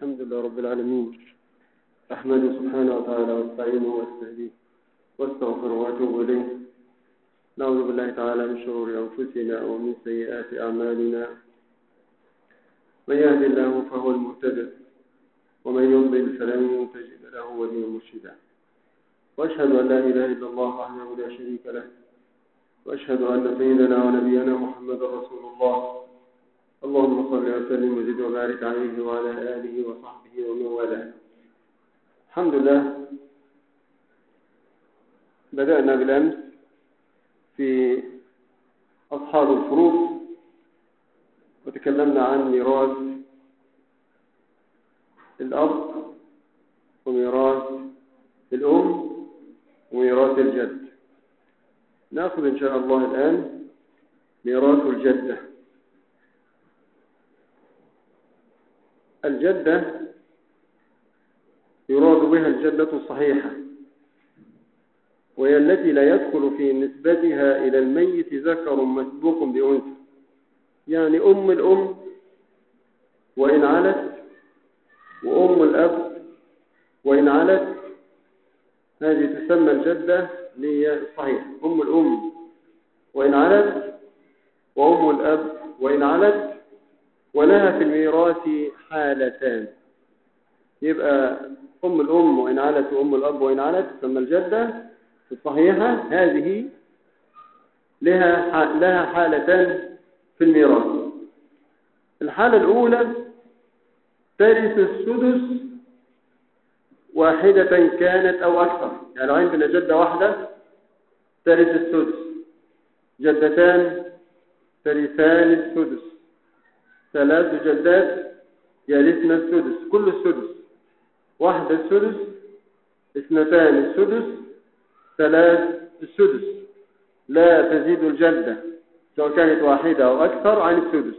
الحمد لله رب العالمين أحمده سبحانه وتعالى واستعينه واستهديه واستغفره وأتوب إليه نعوذ بالله تعالى من شرور أنفسنا ومن سيئات أعمالنا من يهد الله فهو المهتد ومن يضلل فلن تجد له وليا مرشدا وأشهد أن لا إله إلا الله وحده لا شريك له وأشهد أن سيدنا ونبينا محمد رسول الله اللهم صل وسلم وزد وبارك عليه وعلى آله وصحبه ومن والاه الحمد لله بدأنا بالأمس في أصحاب الفروض وتكلمنا عن ميراث الأب وميراث الأم وميراث الجد نأخذ إن شاء الله الآن ميراث الجدة الجدة يراد بها الجدة الصحيحة وهي التي لا يدخل في نسبتها إلى الميت ذكر مسبوق بأنثى يعني أم الأم وإن علت وأم الأب وإن علت هذه تسمى الجدة للصحيح أم الأم وإن علت وأم الأب وإن علت ولها في الميراث حالتان يبقى أم الأم وإن علت وأم الأب وإن علت تسمى الجدة الصحيحة هذه لها لها حالتان في الميراث الحالة الأولى ترث السدس واحدة كانت أو أكثر يعني لو عندنا جدة واحدة ترث السدس جدتان ترثان السدس ثلاث جدات يرثن السدس كل السدس واحدة السدس اثنتان السدس ثلاث السدس لا تزيد الجدة سواء كانت واحدة أو أكثر عن السدس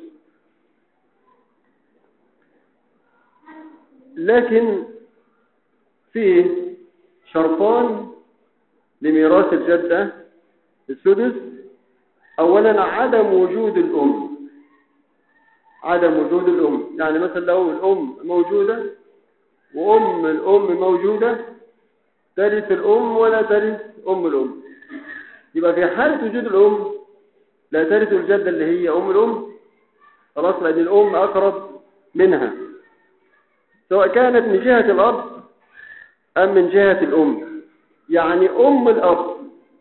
لكن فيه شرطان لميراث الجدة السدس أولا عدم وجود الأم عدم وجود الأم يعني مثلا لو الأم موجودة وأم الأم موجودة ترث الأم ولا ترث أم الأم يبقى في حالة وجود الأم لا ترث الجدة اللي هي أم الأم خلاص لأن الأم أقرب منها سواء كانت من جهة الأب أم من جهة الأم يعني أم الأب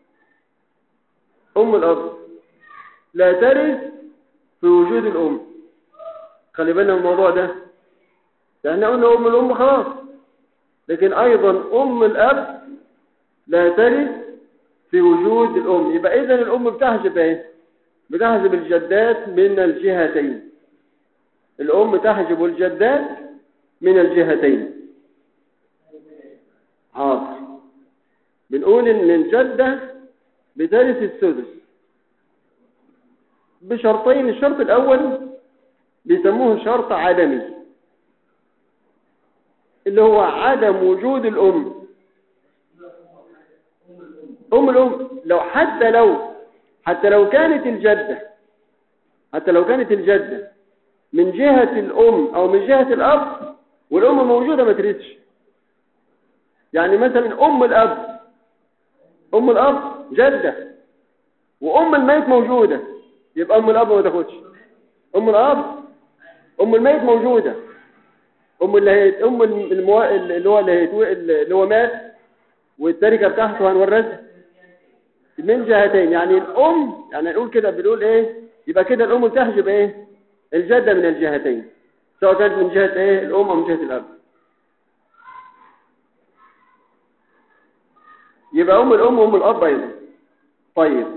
أم الأب لا ترث في وجود الأم خلي بالنا من الموضوع ده لأن قلنا أم الأم خلاص لكن أيضا أم الأب لا ترث في وجود الأم يبقى إذن الأم بتحجب إيه؟ بتحجب الجدات من الجهتين الأم تحجب الجدات من الجهتين حاضر بنقول إن الجدة بترث السدس بشرطين الشرط الأول بيسموه شرط عدمي اللي هو عدم وجود الأم أم الأم لو حتى لو حتى لو كانت الجدة حتى لو كانت الجدة من جهة الأم أو من جهة الأب والأم موجودة ما تريدش يعني مثلا أم الأب أم الأب جدة وأم الميت موجودة يبقى أم الأب ما تاخدش أم الأب أم الميت موجودة أم اللي هي أم المو... اللي هو اللي, هي... اللي هو مات والتركة بتاعته هنورثها من جهتين يعني الأم يعني نقول كده بنقول إيه يبقى كده الأم بتحجب إيه الجدة من الجهتين سواء كانت من جهة إيه الأم أو من جهة الأب يبقى أم الأم وأم الأب أيضا طيب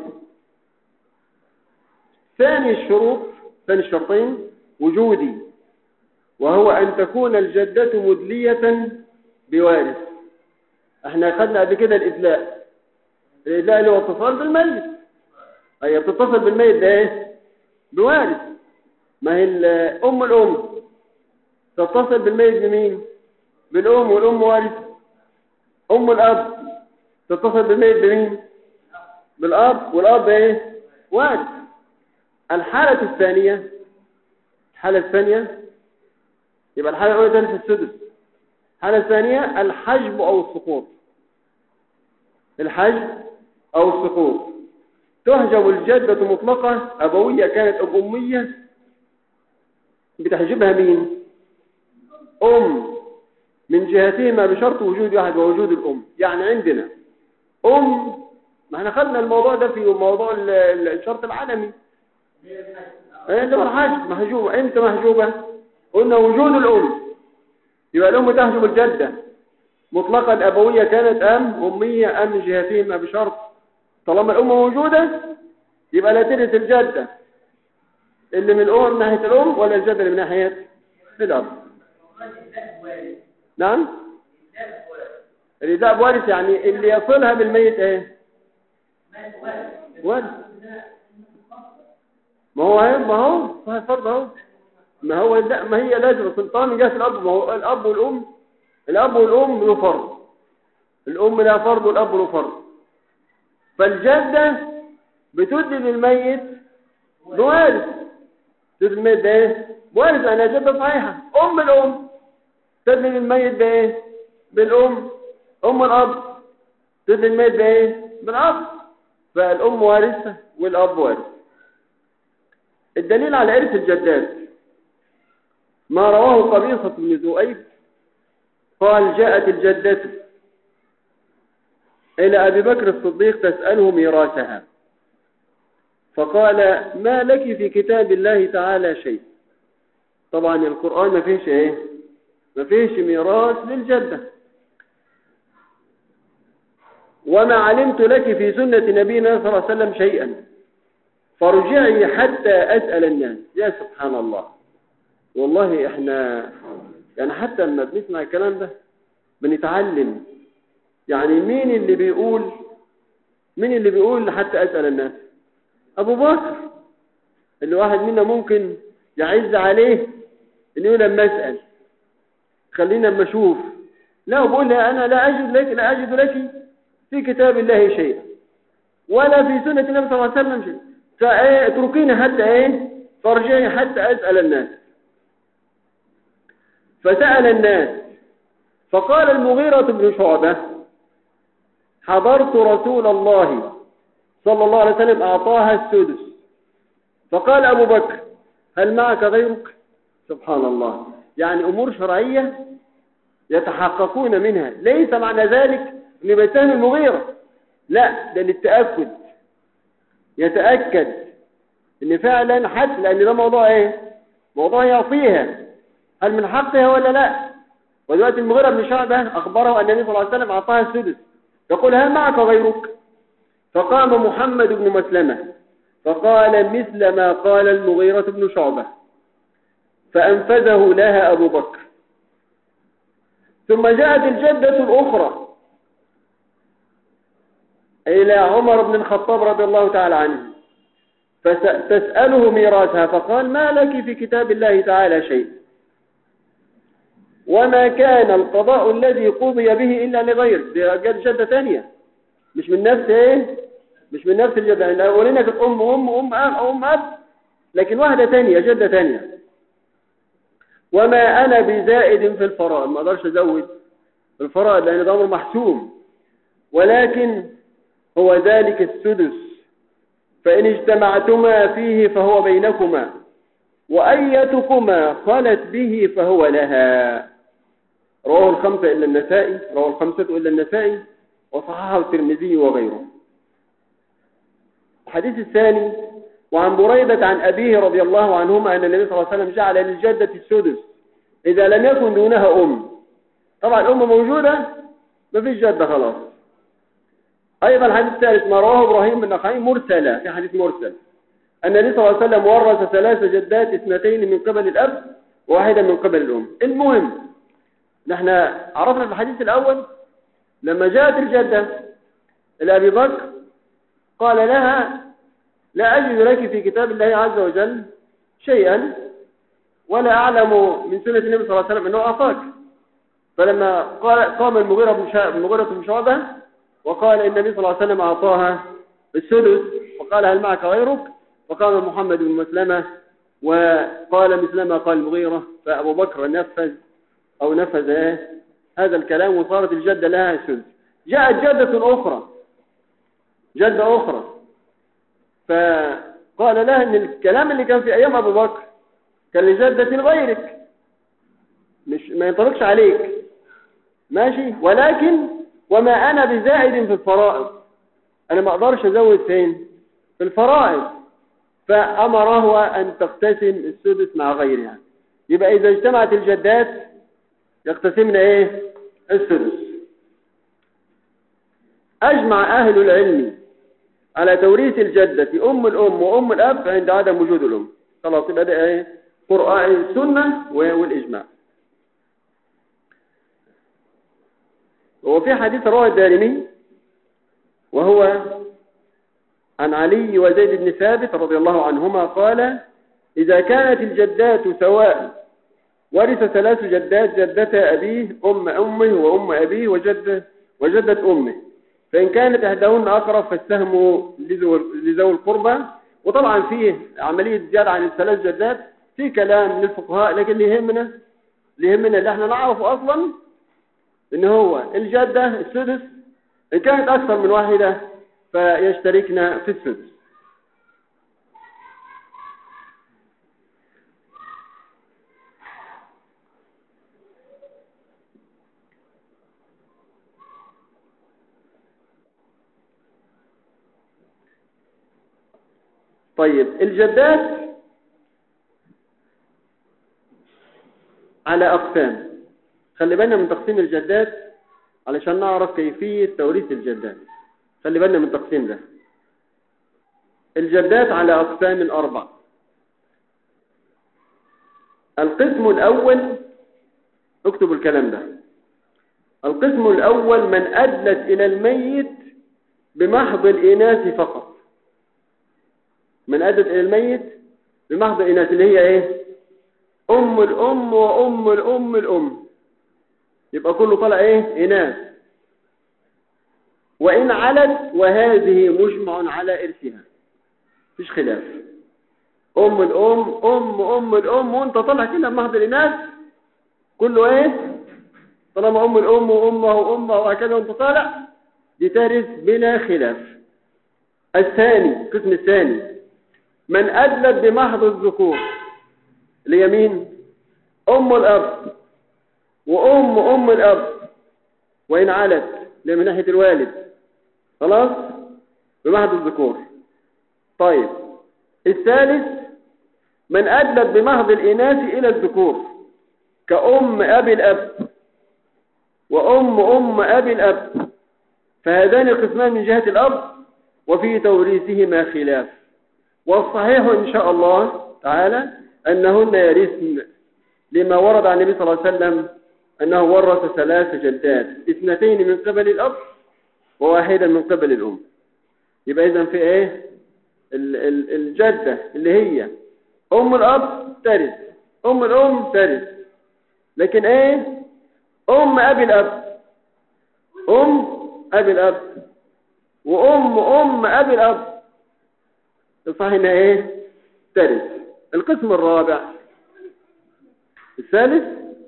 ثاني الشروط ثاني الشرطين وجودي وهو أن تكون الجدة مدلية بوارث احنا أخذنا قبل كده الإدلاء الإدلاء اللي هو اتصال بالميت هي بتتصل بالميت ده ايه بوارث ما هي أم الأم تتصل بالميت بمين بالأم والأم وارث أم الأب تتصل بالميت بمين بالأب والأب ايه وارث الحالة الثانية الحالة الثانية يبقى الحالة الأولى ترث السدس الحالة الثانية الحجب أو السقوط الحجب أو السقوط تهجب الجدة مطلقة أبوية كانت أو أمية بتحجبها مين أم من جهتهما بشرط وجود واحد ووجود الأم يعني عندنا أم ما احنا خدنا الموضوع ده في موضوع الشرط العالمي ايه اللي هو الحجب محجوبة امتى محجوبة قلنا وجود الأم يبقى الأم تحجب الجدة مطلقا أبوية كانت أم أمية أم من جهتهما بشرط طالما الأم موجودة يبقى لا ترث الجدة اللي من الأم من ناحية الأم ولا الجدة اللي من ناحية الأب نعم الرداء بوارث يعني اللي يصلها بالميت ايه ورث ما هو ايه ما هو صحيح فرض اهو ما هو لا ما هي لازم سلطان جاء في الاب ما هو الاب والام الاب والام له فرض الام لها فرض والاب له فرض فالجده بتدي للميت بوارث تدي للميت ده ايه بوارث انا جده صحيحه ام الام تدي للميت بايه بالام ام الاب تدي للميت بايه بالاب فالام وارثه والاب وارث الدليل على إرث الجدات ما رواه قبيصة بن ذؤيب قال جاءت الجدة إلى أبي بكر الصديق تسأله ميراثها فقال ما لك في كتاب الله تعالى شيء طبعا القرآن ما فيش ايه ما فيش ميراث للجدة وما علمت لك في سنة نبينا صلى الله عليه وسلم شيئا فارجعي حتى أسأل الناس يا سبحان الله والله احنا يعني حتى لما بنسمع الكلام ده بنتعلم يعني مين اللي بيقول مين اللي بيقول حتى أسأل الناس أبو بكر اللي واحد منا ممكن يعز عليه إنه يقول لما أسأل خلينا لما أشوف لا بقول أنا لا أجد لك لا أجد لك في كتاب الله شيئا ولا في سنة النبي صلى الله عليه وسلم شيء فاتركيني حتى ايه فارجعي حتى أسأل الناس فسأل الناس فقال المغيرة بن شعبة حضرت رسول الله صلى الله عليه وسلم أعطاها السدس فقال أبو بكر هل معك غيرك سبحان الله يعني أمور شرعية يتحققون منها ليس معنى ذلك أن بيتهم المغيرة لا ده للتأكد يتأكد ان فعلا حد لان ده موضوع ايه موضوع يعطيها هل من حقها ولا لا ودلوقتي المغيرة بن شعبة اخبره ان النبي صلى الله عليه وسلم اعطاها السدس يقول هل معك غيرك فقام محمد بن مسلمة فقال مثل ما قال المغيرة بن شعبة فأنفذه لها أبو بكر ثم جاءت الجدة الأخرى إلى عمر بن الخطاب رضي الله تعالى عنه فتسأله ميراثها فقال ما لك في كتاب الله تعالى شيء وما كان القضاء الذي قضي به إلا لغير دي جد جدة ثانية مش من نفس ايه مش من نفس الجدة الأولين كانت أم أم أم أم أم أب لكن واحدة ثانية جدة ثانية وما أنا بزائد في الفرائض ما أقدرش أزود في الفرائض لأن ده أمر محسوم ولكن هو ذلك السدس فإن اجتمعتما فيه فهو بينكما وأيتكما خلت به فهو لها رواه الخمسة إلا النسائي رواه الخمسة إلا النسائي وصححه الترمذي وغيره الحديث الثاني وعن بريدة عن أبيه رضي الله عنهما أن النبي صلى الله عليه وسلم جعل للجدة السدس إذا لم يكن دونها أم طبعا الأم موجودة ما فيش جدة خلاص أيضا الحديث الثالث ما رواه إبراهيم بن نخعي مرسلة في حديث مرسل أن النبي صلى الله عليه وسلم ورث ثلاث جدات اثنتين من قبل الأب وواحدة من قبل الأم المهم نحن عرفنا في الحديث الأول لما جاءت الجدة إلى أبي بكر قال لها لا أجد لك في كتاب الله عز وجل شيئا ولا أعلم من سنة النبي صلى الله عليه وسلم أنه أعطاك فلما قال قام المغيرة بن المغيرة بن شعبة وقال إن النبي صلى الله عليه وسلم أعطاها السدس وقال هل معك غيرك وقام محمد بن مسلمة وقال مثل ما قال المغيرة فأبو بكر نفذ أو نفذ إيه؟ هذا الكلام وصارت الجدة لها سدس جاءت جدة أخرى جدة أخرى فقال لها أن الكلام اللي كان في أيام أبو بكر كان لجدة غيرك مش ما ينطبقش عليك ماشي ولكن وما أنا بزائد في الفرائض أنا ما أقدرش أزود فين في الفرائض فأمره أن تقتسم السدس مع غيرها يبقى إذا اجتمعت الجدات يقتسمن إيه السدس أجمع أهل العلم على توريث الجدة أم الأم وأم الأب عند عدم وجود الأم خلاص يبقى ده إيه قرآن السنة والإجماع وفي حديث رواه الدارمي وهو عن علي وزيد بن ثابت رضي الله عنهما قال إذا كانت الجدات سواء ورث ثلاث جدات جدة أبيه أم أمه وأم أبيه وجدة, وجدة أمه فإن كانت إحداهن أقرب فالسهم لذوي القربى وطبعا فيه عملية زيادة عن الثلاث جدات في كلام للفقهاء لكن اللي يهمنا اللي يهمنا اللي احنا نعرفه أصلا إن هو الجدة السدس إن كانت أكثر من واحدة فيشتركنا في السدس طيب الجدات على أقسام خلي بالنا من تقسيم الجدات علشان نعرف كيفية توريث الجدات خلي بالنا من التقسيم ده الجدات على أقسام أربع القسم الأول اكتبوا الكلام ده القسم الأول من أدلت إلى الميت بمحض الإناث فقط من أدلت إلى الميت بمحض الإناث اللي هي إيه أم الأم وأم الأم الأم يبقى كله طلع إيه إناث وإن علت وهذه مجمع على إرثها مفيش خلاف أم الأم أم أم الأم وأنت طلع كده بمحض الإناث كله إيه طالما أم الأم وأمه وأمه وهكذا وأنت طالع دي ترث بلا خلاف الثاني القسم الثاني من أدلت بمحض الذكور اليمين أم الأب وأم أم الأب وإن علت من ناحية الوالد خلاص بمحض الذكور طيب الثالث من أدلت بمحض الإناث إلى الذكور كأم أبي الأب وأم أم أبي الأب فهذان القسمان من جهة الأب وفي توريثهما خلاف والصحيح إن شاء الله تعالى أنهن يرثن لما ورد عن النبي صلى الله عليه وسلم أنه ورث ثلاث جدات اثنتين من قبل الأب وواحدا من قبل الأم يبقى إذن في إيه الجدة اللي هي أم الأب ترث أم الأم ترث لكن إيه أم أبي الأب أم أبي الأب وأم أم أبي الأب تصحيح إنها إيه ترث القسم الرابع الثالث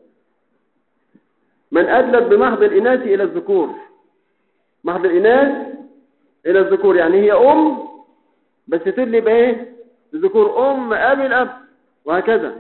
من أدلت بمحض الإناث إلى الذكور محض الإناث إلى الذكور يعني هي أم بس تدلي بإيه الذكور أم أبي الأب وهكذا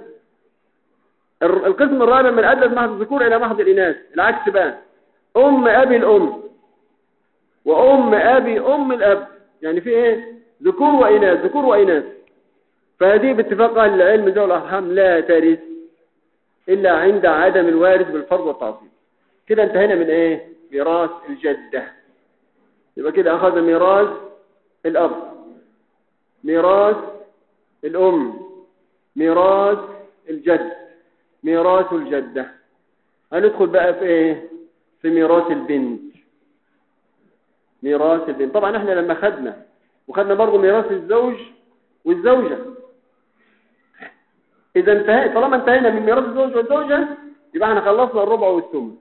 القسم الرابع من أدلت محض الذكور إلى محض الإناث العكس بقى أم أبي الأم وأم أبي أم الأب يعني في إيه ذكور وإناث ذكور وإناث فهذه باتفاق أهل العلم ذو الأرحام لا ترث إلا عند عدم الوارث بالفرض والتعصيب كده انتهينا من إيه ميراث الجدة يبقى كده أخذ ميراث الأب ميراث الأم ميراث الجد ميراث الجدة هندخل بقى في ايه في ميراث البنت ميراث البنت طبعا احنا لما خدنا وخدنا برضه ميراث الزوج والزوجة اذا انتهى طالما انتهينا من ميراث الزوج والزوجة يبقى احنا خلصنا الربع والثمن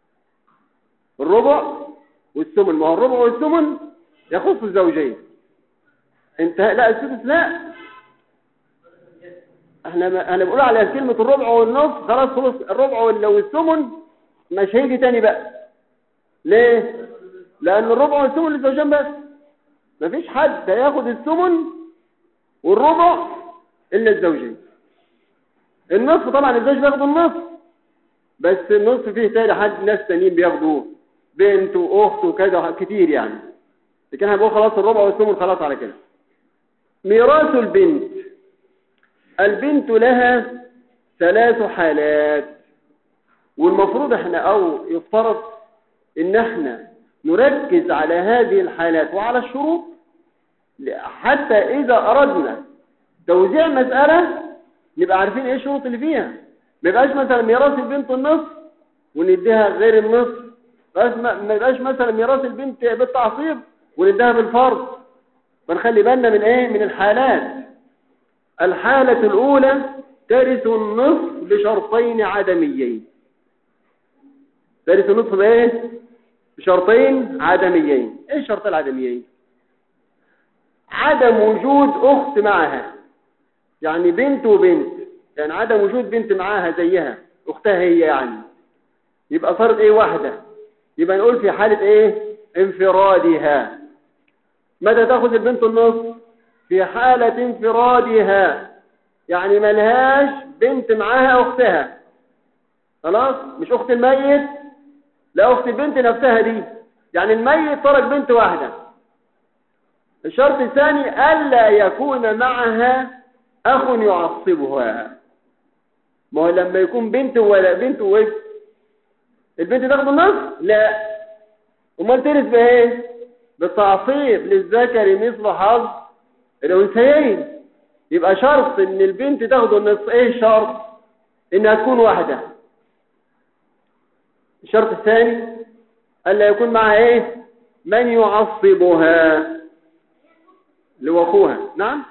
الربع والثمن ما هو الربع والثمن يخص الزوجين انتهى لا السدس لا احنا ما انا بقول على كلمة الربع والنص خلاص خلص الربع والثمن مش هيجي تاني بقى ليه لان الربع والثمن للزوجين بس مفيش حد هياخد الثمن والربع الا الزوجين النصف طبعا الزوج بياخد النصف بس النصف فيه تاني حد ناس تانيين بياخدوه بنت واخت وكذا كتير يعني لكن احنا بنقول خلاص الربع والثمن خلاص على كده ميراث البنت البنت لها ثلاث حالات والمفروض احنا او يفترض ان احنا نركز على هذه الحالات وعلى الشروط حتى اذا اردنا توزيع مسألة نبقى عارفين ايه الشروط اللي فيها ما يبقاش مثلا ميراث البنت النصف ونديها غير النصف ما يبقاش مثلا ميراث البنت بالتعصيب ونديها بالفرض فنخلي بالنا من ايه من الحالات الحالة الاولى ترث النصف بشرطين عدميين ترث النصف بايه بشرطين عدميين ايه الشرطين العدميين عدم وجود اخت معها يعني بنت وبنت يعني عدم وجود بنت معاها زيها اختها هي يعني يبقى صارت ايه واحدة يبقى نقول في حالة ايه انفرادها متى تاخذ البنت النص في حالة انفرادها يعني ملهاش بنت معاها اختها خلاص مش اخت الميت لا اخت البنت نفسها دي يعني الميت ترك بنت واحدة الشرط الثاني ألا يكون معها أخ يعصبها ما هو لما يكون بنت ولا بنت وابن البنت تاخد النص لا امال ترث بايه بالتعصيب للذكر مثل حظ الانثيين يبقى شرط ان البنت تاخد النص ايه الشرط انها تكون واحده الشرط الثاني الا يكون معها ايه من يعصبها اللي هو اخوها نعم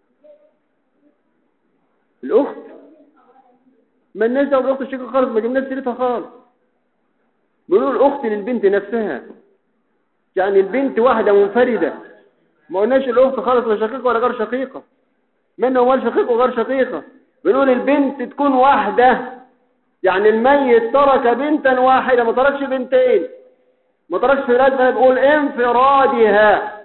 الاخت ما الناس دعوه بالاخت الشقيقه خالص ما جبناش سيرتها خالص بنقول الاخت للبنت نفسها يعني البنت واحده منفرده ما قلناش الاخت خالص لا شقيقه ولا غير شقيقه منه ولا شقيق وغير شقيقه بنقول البنت تكون واحده يعني الميت ترك بنتا واحده ما تركش بنتين ما تركش فرادها بقول انفرادها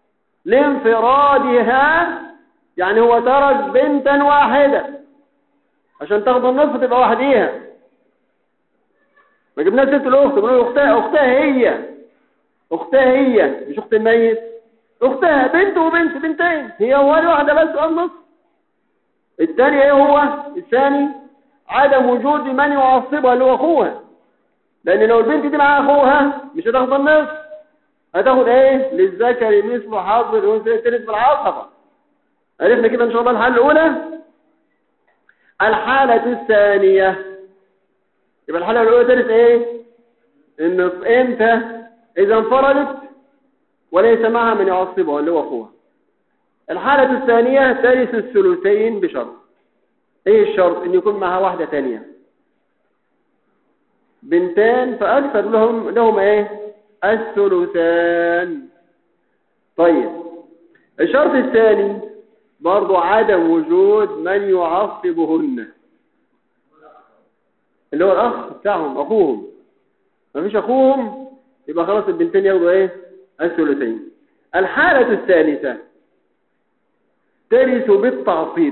لانفرادها يعني هو ترك بنتا واحدة عشان تاخد النصف تبقى وحديها ما جبناش ست الاخت بنقول اختها اختها هي اختها هي مش اخت الميت اختها بنت وبنت بنتين هي اول واحده بس النص الثاني ايه هو الثاني عدم وجود من يعصبها اللي هو اخوها لان لو البنت دي معاها اخوها مش هتاخد النصف هتاخد ايه للذكر مثل حظ الانثى تلف بالعصبه عرفنا كده ان شاء الله الحالة الاولى الحالة الثانية يبقى الحالة الاولى ترث ايه ان امتى اذا انفردت وليس معها من يعصبها اللي هو اخوها الحالة الثانية ترث الثلثين بشرط ايه الشرط ان يكون معها واحدة ثانية بنتان فاكثر لهم لهم ايه الثلثان طيب الشرط الثاني برضو عدم وجود من يعصبهن اللي هو الاخ بتاعهم اخوهم ما فيش اخوهم يبقى خلاص البنتين ياخدوا ايه الثلثين الحالة الثالثة ترث بالتعصيب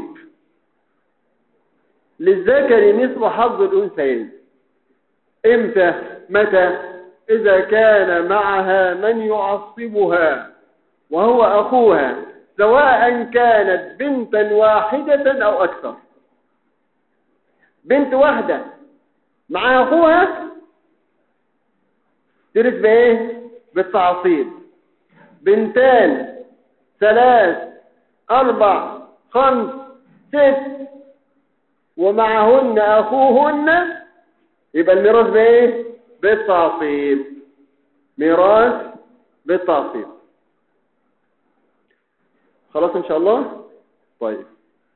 للذكر مثل حظ الانثيين امتى متى اذا كان معها من يعصبها وهو اخوها سواء كانت بنتا واحدة أو أكثر بنت واحدة مع أخوها ترث بإيه؟ بالتعصيب بنتان ثلاث أربع خمس ست ومعهن أخوهن يبقى الميراث بإيه؟ بالتعصيب ميراث بالتعصيب خلاص ان شاء الله طيب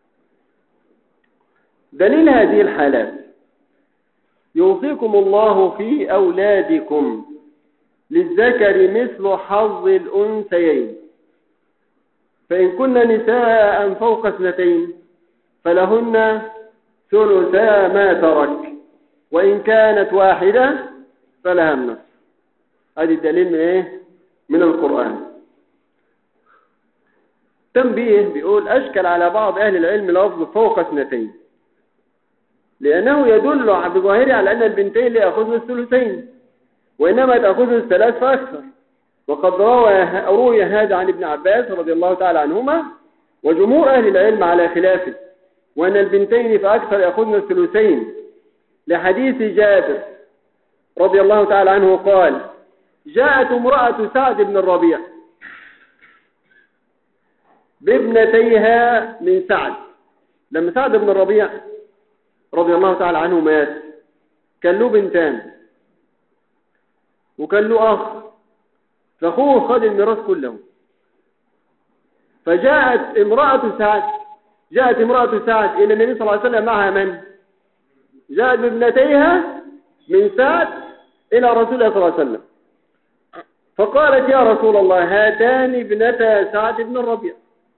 دليل هذه الحالات يوصيكم الله في أولادكم للذكر مثل حظ الأنثيين فإن كن نساء فوق اثنتين فلهن ثلثا ما ترك وإن كانت واحدة فلها النصف هذه الدليل من إيه؟ من القرآن تنبيه بيقول أشكل على بعض أهل العلم لفظ فوق اثنتين لأنه يدل بظاهره على أن البنتين ليأخذن الثلثين وإنما تأخذن الثلاث فأكثر وقد روى روي هذا عن ابن عباس رضي الله تعالى عنهما وجمهور أهل العلم على خلافه وأن البنتين فأكثر يأخذن الثلثين لحديث جابر رضي الله تعالى عنه قال جاءت امرأة سعد بن الربيع بابنتيها من سعد لما سعد بن الربيع رضي الله تعالى عنه مات كان له بنتان وكان له أخ فأخوه خد الميراث كله فجاءت امرأة سعد جاءت امرأة سعد إلى النبي صلى الله عليه وسلم معها من؟ جاءت بابنتيها من سعد إلى رسول الله صلى الله عليه وسلم فقالت يا رسول الله هاتان ابنتا سعد بن الربيع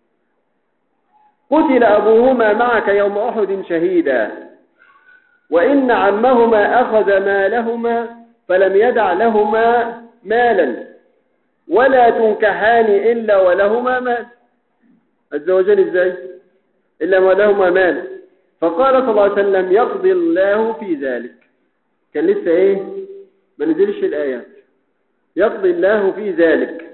قتل أبوهما معك يوم أحد شهيدا وإن عمهما أخذ مالهما فلم يدع لهما مالا ولا تنكحان إلا ولهما مال الزوجان ازاي إلا ولهما مال فقال صلى الله عليه وسلم يقضي الله في ذلك كان لسه ايه ما نزلش الآيات يقضي الله في ذلك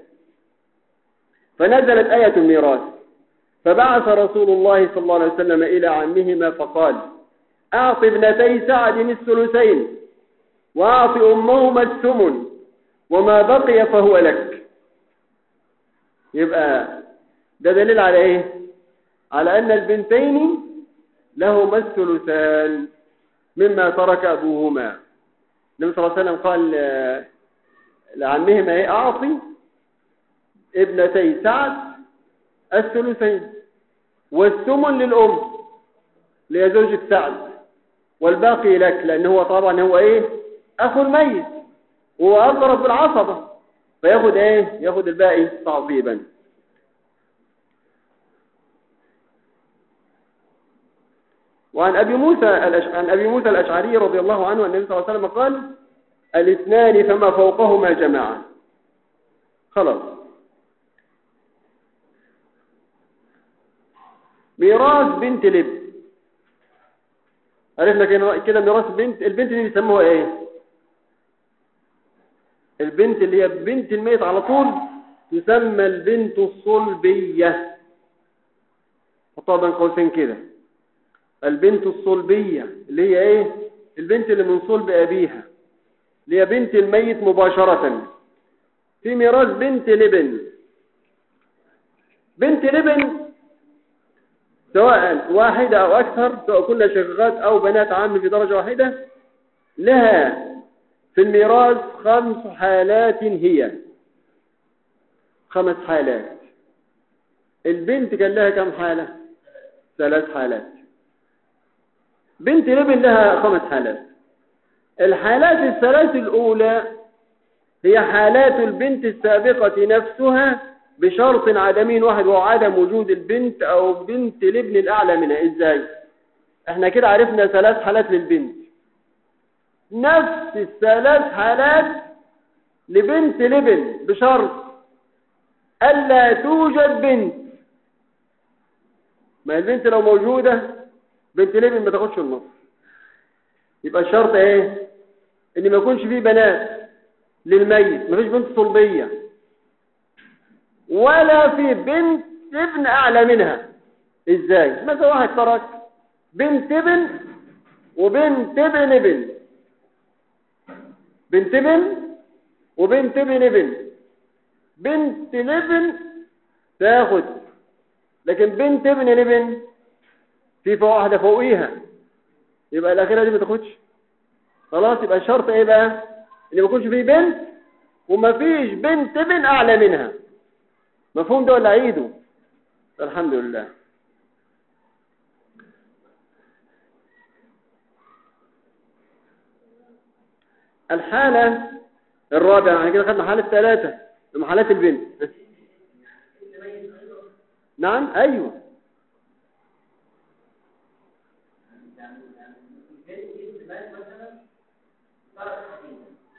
فنزلت آية الميراث فبعث رسول الله صلى الله عليه وسلم إلى عمهما فقال أعط ابنتي سعد الثلثين وأعط أمهما الثمن وما بقي فهو لك يبقى ده دليل على ايه على ان البنتين لهما الثلثان مما ترك ابوهما النبي صلى الله عليه وسلم قال لعمهما ايه اعطي ابنتي سعد الثلثين والثمن للام اللي زوجة سعد والباقي لك لان هو طبعا هو ايه اخو الميت وهو اقرب بالعصبه فياخد ايه ياخد الباقي تعصيبا وعن أبي موسى عن أبي موسى الأشعري رضي الله عنه النبي صلى الله عليه وسلم قال الاثنان فما فوقهما جماعة خلاص ميراث بنت لب عرفنا كده ميراث بنت البنت دي بيسموها ايه البنت اللي هي بنت الميت على طول تسمى البنت الصلبية حطها بين قوسين كده البنت الصلبية اللي هي ايه البنت اللي من صلب ابيها اللي هي بنت الميت مباشرة في ميراث بنت لبن بنت لبن سواء واحدة او اكثر سواء كنا شقيقات او بنات عم في درجة واحدة لها في الميراث خمس حالات هي خمس حالات البنت كان لها كم حالة ثلاث حالات بنت لبن لها خمس حالات الحالات الثلاث الأولى هي حالات البنت السابقة نفسها بشرط عدمين واحد وهو عدم وجود البنت أو بنت الابن الأعلى منها إزاي احنا كده عرفنا ثلاث حالات للبنت نفس الثلاث حالات لبنت لبن بشرط ألا توجد بنت ما البنت لو موجودة بنت لبن ما تاخدش النص يبقى الشرط ايه ان ما يكونش فيه بنات للميت ما فيش بنت صلبية ولا في بنت ابن اعلى منها ازاي مثلا واحد ترك بنت ابن وبنت ابن ابن بنت ابن وبنت ابن ابن بنت الابن تاخد لكن بنت ابن الابن في فوق واحدة فوقيها يبقى الأخيرة دي ما تاخدش خلاص يبقى الشرط ايه بقى ان ما يكونش فيه بنت وما فيش بنت ابن اعلى منها مفهوم ده ولا عيده الحمد لله الحالة الرابعة يعني كده خدنا حالة ثلاثة ثم حالات البنت نعم أيوة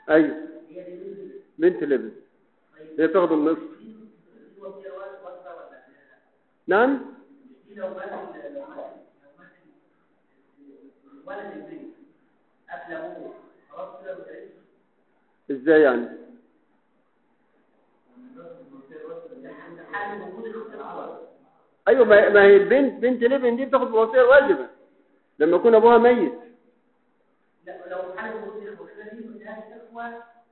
ايوه بنت لبن هي تاخد النصف نعم ازاي يعني ايوه ما هي البنت بنت لبن دي بتاخد الوصيه الواجبه لما يكون ابوها ميت لا لو حاله وجود الاخوه دي ملهاش اخوه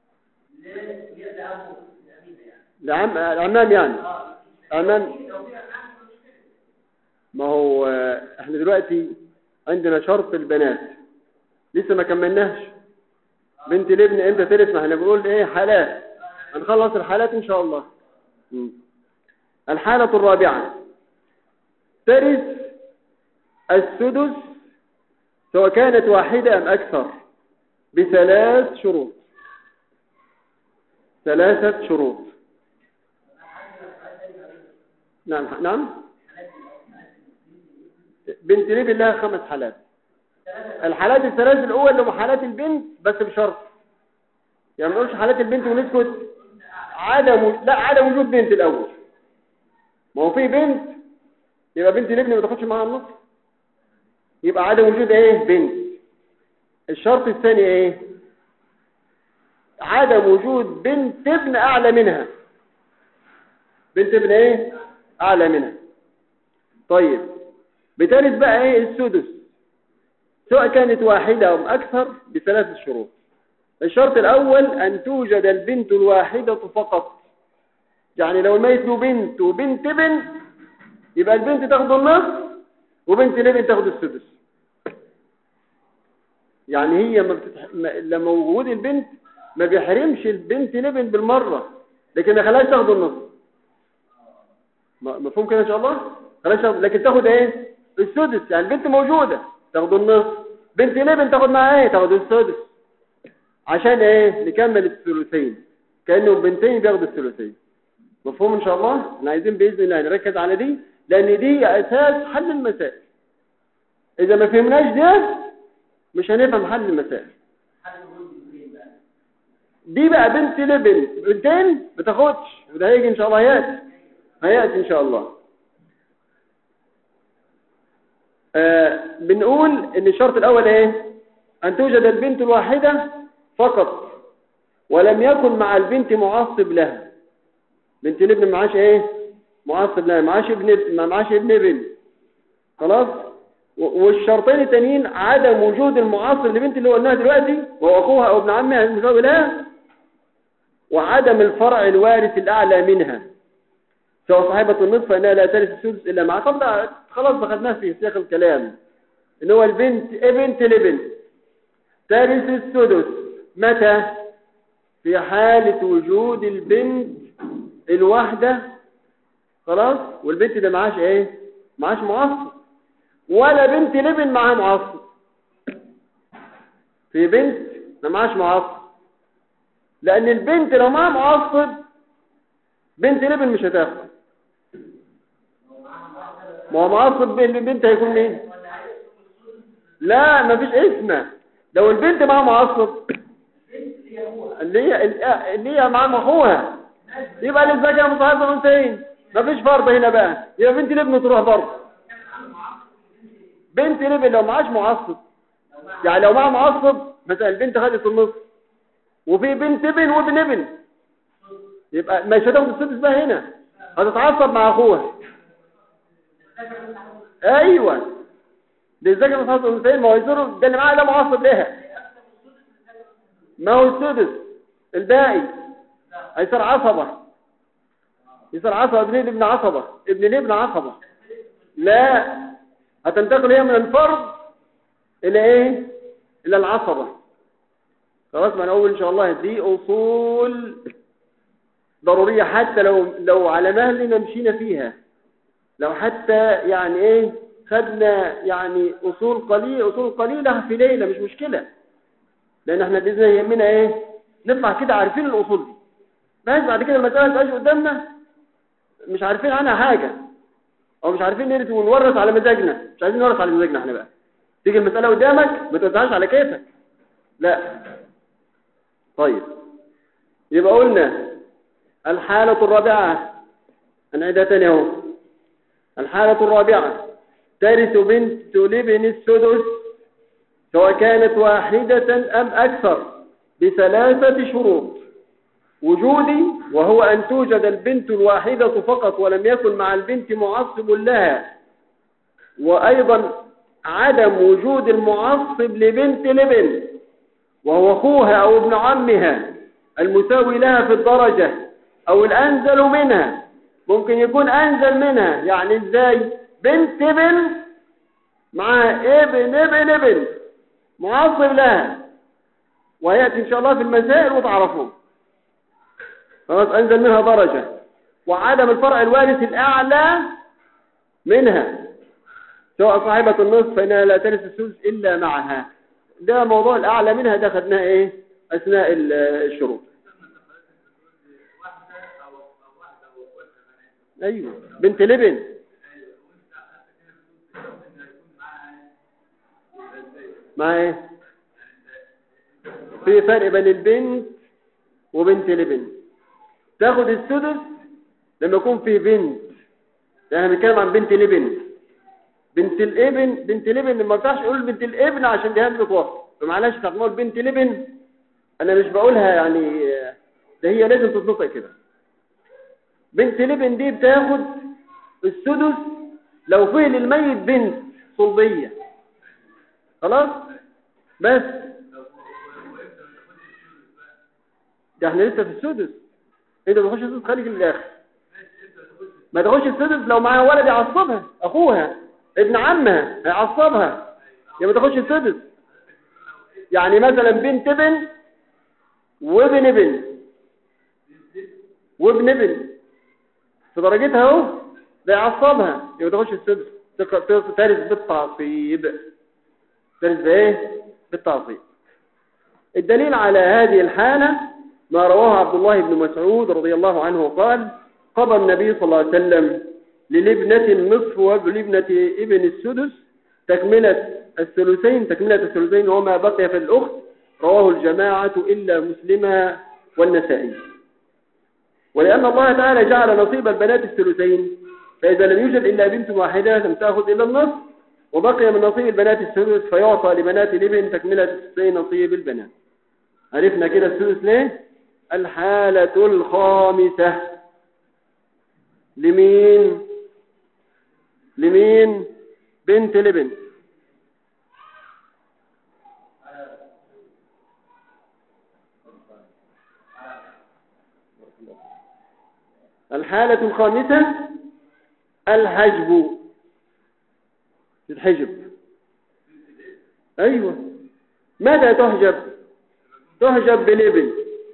لابوه لعم العمام يعني عمام ما هو احنا دلوقتي عندنا شرط البنات لسه ما كملناش بنت الابن امتى ترث ما احنا بنقول ايه حالات هنخلص الحالات ان شاء الله م. الحالة الرابعة ترث السدس سواء كانت واحدة أم أكثر بثلاث شروط ثلاثة شروط نعم نعم بنت نبي لها خمس حالات الحالات الثلاث الأول اللي هم حالات البنت بس بشرط يعني ما نقولش حالات البنت ونسكت عدم لا عدم وجود بنت الأول ما هو في بنت يبقى بنت الابن ما تاخدش معاها النص يبقى عدم وجود ايه بنت الشرط الثاني ايه عدم وجود بنت ابن اعلى منها بنت ابن ايه اعلى منها طيب بتالت بقى ايه السدس سواء كانت واحدة او اكثر بثلاث شروط الشرط الاول ان توجد البنت الواحدة فقط يعني لو الميت له بنت وبنت ابن يبقى البنت تاخد النص وبنت الابن تاخد السدس يعني هي ما بتتح... ما... لما وجود البنت ما بيحرمش البنت الابن بالمرة لكن ما خلاش تاخد النص مفهوم كده ان شاء الله خلاش تاخد لكن تاخد ايه السدس يعني البنت موجودة تاخد النص بنت الابن تاخد معاها ايه تاخد السدس عشان ايه نكمل الثلثين كانه بنتين بياخدوا الثلثين مفهوم ان شاء الله احنا عايزين باذن الله نركز على دي لان دي اساس حل المسائل اذا ما فهمناش ده مش هنفهم حل المسائل دي بقى بنت لبن بنتين بتاخدش وده هيجي ان شاء الله هياتي هياتي ان شاء الله آه بنقول ان الشرط الاول ايه ان توجد البنت الواحدة فقط ولم يكن مع البنت معصب لها بنت الابن معاش ايه معصب لها معاش ابن ما معاش ابن ابن خلاص والشرطين التانيين عدم وجود المعاصر لبنت اللي قلناها دلوقتي وهو اخوها او ابن عمها المساوي لها وعدم الفرع الوارث الاعلى منها سواء صاحبة النصف فانها لا ترث السدس الا مع طب ده خلاص دخلناه في سياق الكلام ان هو البنت بنت لبنت ترث السدس متى في حالة وجود البنت الواحدة خلاص والبنت ده معاش ايه معاش معصب ولا بنت لبن معاها معصب في بنت ما معاش معصب لان البنت لو معاها معصب بنت لبن مش هتاخد ما هو معصب البنت هيكون مين لا مفيش اسمه لو البنت معاها معصب اللي هي اللي هي معاها اخوها يبقى للزكاه مصاحبه بنتين مفيش فرض هنا بقى يبقى بنت الابن تروح برضه بنت لبن لو معاش معصب يعني لو معاه معصب مثلا البنت خدت النص وفي بنت ابن وابن ابن يبقى مش هتاخد السدس بقى هنا هتتعصب مع اخوها ايوه دي الزكاه مصاحبه بنتين ما هو يزور ده اللي معاه ده معصب ليها ما هو السدس الباقي هيصير عصبة يصير عصبة ابن ابن عصبة ابن الابن عصبة لا هتنتقل هي من الفرض الى ايه الى العصبة خلاص ما نقول ان شاء الله دي اصول ضرورية حتى لو لو على مهلنا مشينا فيها لو حتى يعني ايه خدنا يعني اصول قليلة اصول قليلة في ليلة مش مشكلة لان احنا باذن الله يهمنا ايه نطلع كده عارفين الاصول دي بس بعد كده المسألة تبقاش قدامنا مش عارفين عنها حاجة او مش عارفين نرث ونورث على مزاجنا مش عايزين نورث على مزاجنا احنا بقى تيجي المسألة قدامك ما توزعهاش على كيفك لا طيب يبقى قلنا الحالة الرابعة هنعيدها تاني اهو الحالة الرابعة ترث بنت لابن السدس سواء كانت واحدة أم أكثر بثلاثة شروط وجودي وهو أن توجد البنت الواحدة فقط ولم يكن مع البنت معصب لها وأيضا عدم وجود المعصب لبنت لبن وهو أخوها أو ابن عمها المساوي لها في الدرجة أو الأنزل منها ممكن يكون أنزل منها يعني إزاي بنت ابن مع ابن ابن ابن معصب لها ويأتي إن شاء الله في المسائل وتعرفون خلاص أنزل منها درجة وعدم الفرع الوارث الأعلى منها سواء صاحبة النصف فإنها لا ترث السدس إلا معها ده موضوع الأعلى منها ده خدناه إيه أثناء ال- الشروط أيوه بنت لبن مع إيه في فرق بين البنت وبنت لبن تاخد السدس لما يكون في بنت يعني بنتكلم عن بنت لبن بنت الابن بنت لبن ما ينفعش اقول بنت الابن عشان دي همزه وصل فمعلش تقول بنت لبن انا مش بقولها يعني ده هي لازم تتنطق كده بنت لبن دي بتاخد السدس لو فيه للميت بنت صلبيه خلاص بس ده احنا لسه في السدس انت ما تخش السدس خليك للاخر ما تخش السدس لو معاها ولد يعصبها اخوها ابن عمها هيعصبها يبقى تخش السدس يعني مثلا بنت ابن وابن ابن وابن ابن في درجتها اهو ده يعصبها يبقى تخش السدس تق- تق- ترث بالتعصيب ترث بايه بالتعصيب الدليل على هذه الحالة ما رواه عبد الله بن مسعود رضي الله عنه قال قضى النبي صلى الله عليه وسلم للابنة النصف ولابنة ابن السدس تكملة الثلثين تكملة الثلثين وما بقي في الأخت رواه الجماعة إلا مسلمة والنسائي ولأن الله تعالى جعل نصيب البنات الثلثين فإذا لم يوجد إلا بنت واحدة لم تأخذ إلا النصف وبقي من نصيب البنات الثلث فيعطى لبنات الابن تكملة الثلثين نصيب البنات عرفنا كده الثلث ليه الحالة الخامسة لمين لمين بنت لبن الحالة الخامسة الحجب الحجب أيوة ماذا تحجب تحجب بلبن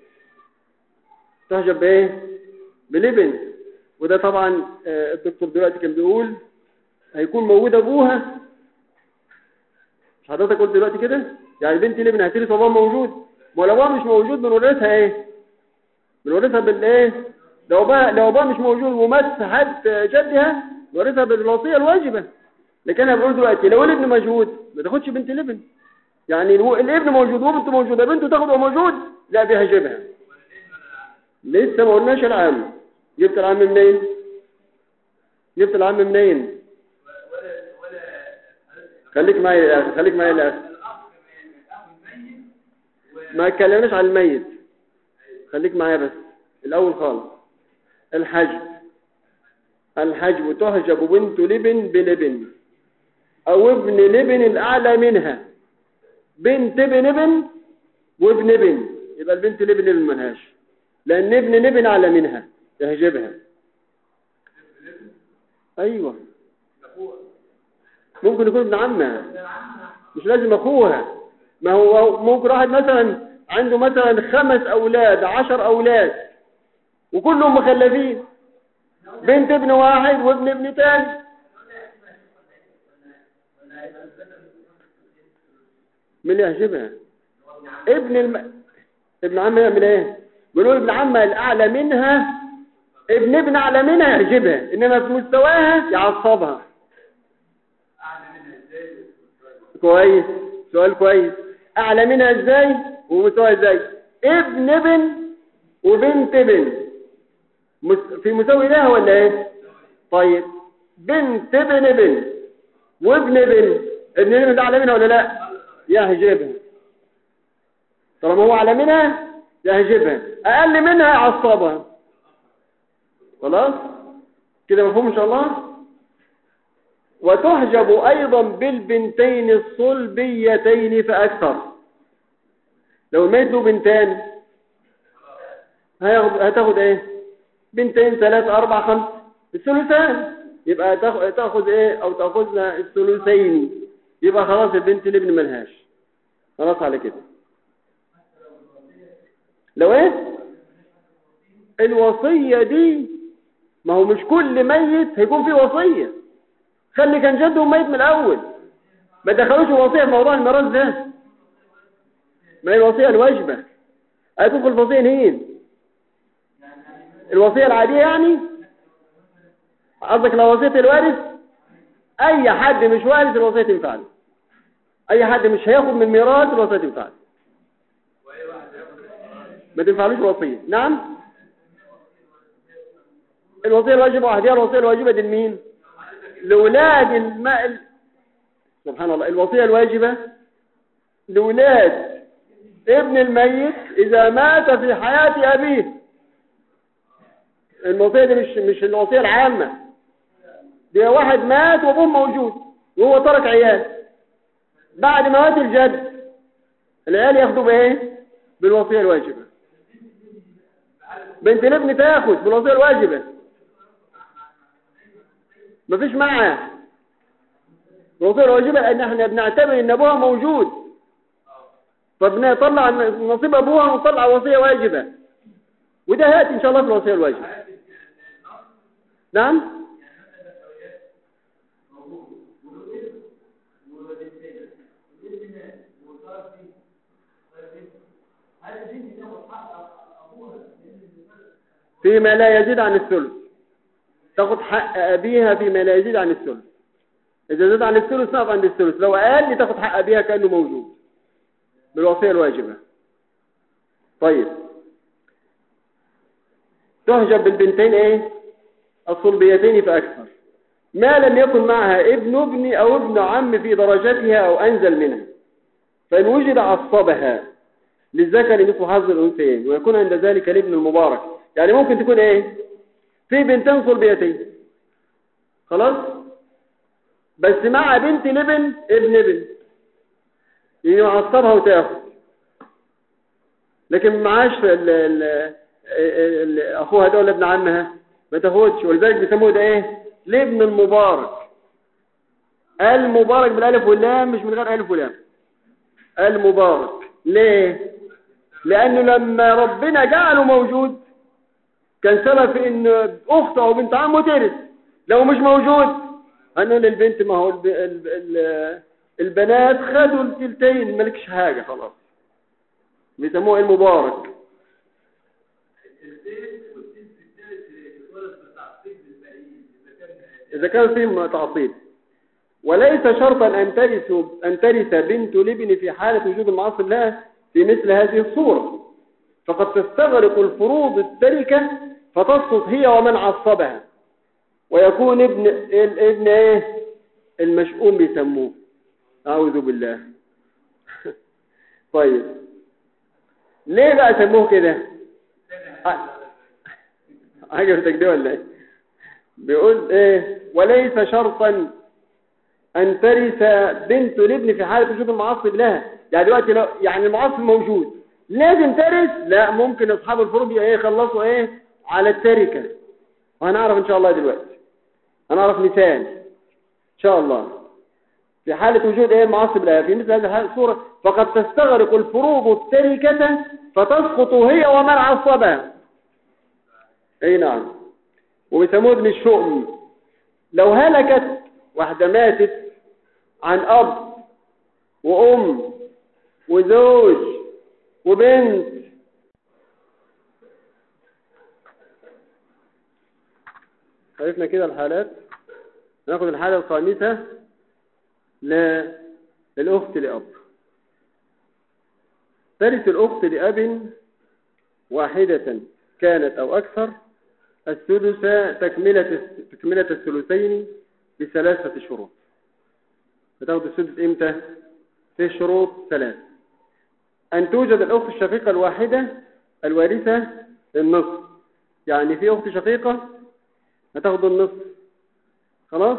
تحجب بايه بلبن وده طبعا آه، الدكتور دلوقتي كان بيقول هيكون موجود ابوها مش حضرتك قلت دلوقتي كده يعني بنت لبن هترث وابوها موجود ما لو ابوها مش موجود بنورثها ايه بنورثها بالايه لو ابوها لو ابوها مش موجود ومات حد جدها نورثها بالوصيه الواجبه لكن انا بقول دلوقتي لو الابن موجود ما تاخدش بنت لبن يعني الو- الابن موجود وبنته موجوده بنته تاخد وهو موجود لا بيهجبها لسه ما قلناش العام جبت العام منين جبت العام منين خليك معايا يا اخي خليك معايا يا اخي ما اتكلمناش عن الميت خليك معايا بس الاول خالص الحجب الحجب تحجب بنت لبن بلبن او ابن لبن الاعلى منها بنت ابن ابن وابن ابن يبقى البنت لبن ابن ملهاش لان ابن ابن اعلى منها تهجبها ايوه ممكن يكون ابن عمها مش لازم اخوها ما هو ممكن واحد مثلا عنده مثلا خمس اولاد عشر اولاد وكلهم مخلفين بنت ابن واحد وابن ابن تاني من اللي يهجبها ابن الم... ابن عمها يعمل ايه بيقولوا ابن عمها الاعلى منها ابن ابن اعلى منها يهجبها انما في مستواها يعصبها كويس سؤال كويس اعلى منها ازاي ومستواها ازاي ابن ابن وبنت ابن مس- في مساوي لها ولا ايه طيب بنت ابن ابن وابن ابن ابن ابن ده على منها ولا لا يهجبها طالما هو على منها يهجبها اقل منها يعصبها خلاص كده مفهوم ان شاء الله وتحجب ايضا بالبنتين الصلبيتين فاكثر لو مات له بنتان هياخد هتاخد ايه بنتين ثلاثة أربعة خمسة الثلثان يبقى تاخ- تاخد ايه او تاخذنا الثلثين يبقى خلاص البنت الابن ملهاش خلاص على كده لو ايه الوصية دي ما هو مش كل ميت هيكون فيه وصية خلي كان جده ميت من الاول ما دخلوش الوصية في موضوع الميراث ده ما هي الوصية الواجبة هتدخل الوصية هين الوصية العادية يعني قصدك لو وصية الوارث اي حد مش وارث الوصية تنفع له اي حد مش هياخد من ميراث الوصية تنفع له ما تنفعلوش الوصية نعم الوصية الواجبة واحدة الوصية الواجبة دي لمين لولاد الماء سبحان الله الوصية الواجبة لولاد ابن الميت إذا مات في حياة أبيه الوصية دي مش مش الوصية العامة دي واحد مات وابوه موجود وهو ترك عيال بعد ما مات الجد العيال ياخدوا بايه بالوصية الواجبة بنت الابن تاخد بالوصية الواجبة مفيش معها الوصية الواجبة ان احنا بنعتبر ان ابوها موجود فبنطلع نصيب ابوها ونطلع وصية واجبة وده هاتي ان شاء الله في الوصية الواجبة نعم فيما لا يزيد عن الثلث تاخد حق أبيها فيما لا يزيد عن الثلث إذا زاد عن الثلث تقف عند الثلث لو أقل تاخد حق أبيها كأنه موجود بالوصية الواجبة طيب تهجب بالبنتين ايه الصلبيتين فأكثر ما لم يكن معها ابن ابن أو ابن عم في درجتها أو أنزل منها فإن وجد عصبها للذكر مثل حظ الأنثيين ويكون عند ذلك الابن المبارك يعني ممكن تكون ايه في بنتين صلبيتين خلاص بس مع بنت لبن ابن ابن يعصبها وتاخد لكن معاش ال ال ال اخوها ده ولا ابن عمها ما تاخدش ولذلك بيسموه ده ايه الابن المبارك المبارك بالالف واللام مش من غير الف ولام المبارك ليه لانه لما ربنا جعله موجود كان سبب في ان اخته او بنت عمه ترث لو مش موجود هنقول للبنت ما هو الب... ال... ال... البنات خدوا التلتين مالكش حاجة خلاص بيسموه المبارك إذا كان فيه تعصيب وليس شرطا أن ترث أن ترث بنت لبن في حالة وجود المعصب لها في مثل هذه الصورة فقد تستغرق الفروض التركة فتسقط هي ومن عصبها ويكون ابن ابن ايه المشؤوم بيسموه اعوذ بالله طيب ليه بقى سموه كده عجبتك دي ولا ايه بيقول ايه وليس شرطا ان ترث بنت الابن في حاله وجود المعصب لها يعني دلوقتي لو يعني المعصب موجود لازم ترث لا ممكن اصحاب الفروض ايه يخلصوا ايه على التركه وهنعرف ان شاء الله دلوقتي هنعرف مثال ان شاء الله في حالة وجود ايه معصب لها في مثل هذه الصورة فقد تستغرق الفروض التركة فتسقط هي ومن عصبها اي نعم وبيسموه ابن الشؤم لو هلكت واحدة ماتت عن اب وام وزوج وبنت عرفنا كده الحالات ناخد الحالة الخامسة للأخت لأب ترث الأخت لأب واحدة كانت أو أكثر السدس تكملة تكملة الثلثين بثلاثة شروط بتاخد السدس امتى في شروط ثلاث أن توجد الأخت الشقيقة الواحدة الوارثة النصف يعني في أخت شقيقة هتاخد النصف خلاص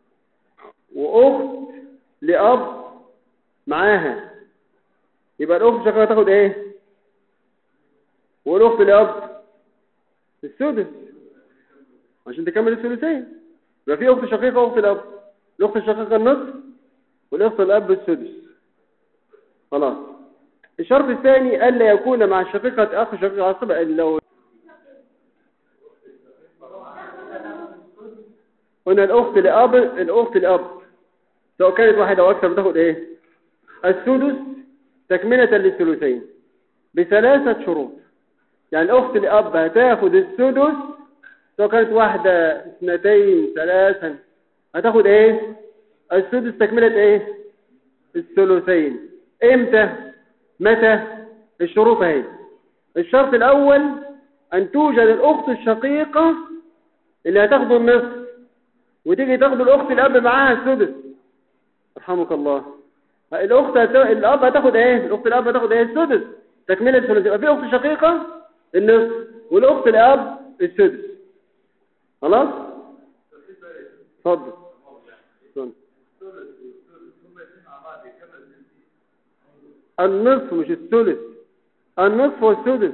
وأخت لأب معاها يبقى الأخت الشقيقة تاخد إيه والأخت لأب السدس عشان تكمل الثلثين يبقى في أخت شقيقة وأخت لأب الأخت الشقيقة النصف والأخت الأب السدس خلاص الشرط الثاني ألا يكون مع الشقيقة أخ شقيق عصب لو هنا الأخت لأب الأخت لأب سواء كانت واحدة أو أكثر بتاخد إيه السدس تكملة للثلثين بثلاثة شروط يعني الأخت لأب هتاخد السدس سواء كانت واحدة اثنتين ثلاثا هتاخد إيه السدس تكملة إيه الثلثين إمتى متى الشروط اهي الشرط الأول أن توجد الأخت الشقيقة اللي هتاخد النصف وتيجي تاخد الأخت الأب معاها السدس رحمك الله الأخت هت... الأب هتاخد إيه الأخت الأب هتاخد إيه السدس تكملة الثلث يبقى في أخت شقيقة النصف والأخت الأب السدس خلاص اتفضل اتفضل. النصف مش الثلث النصف والسدس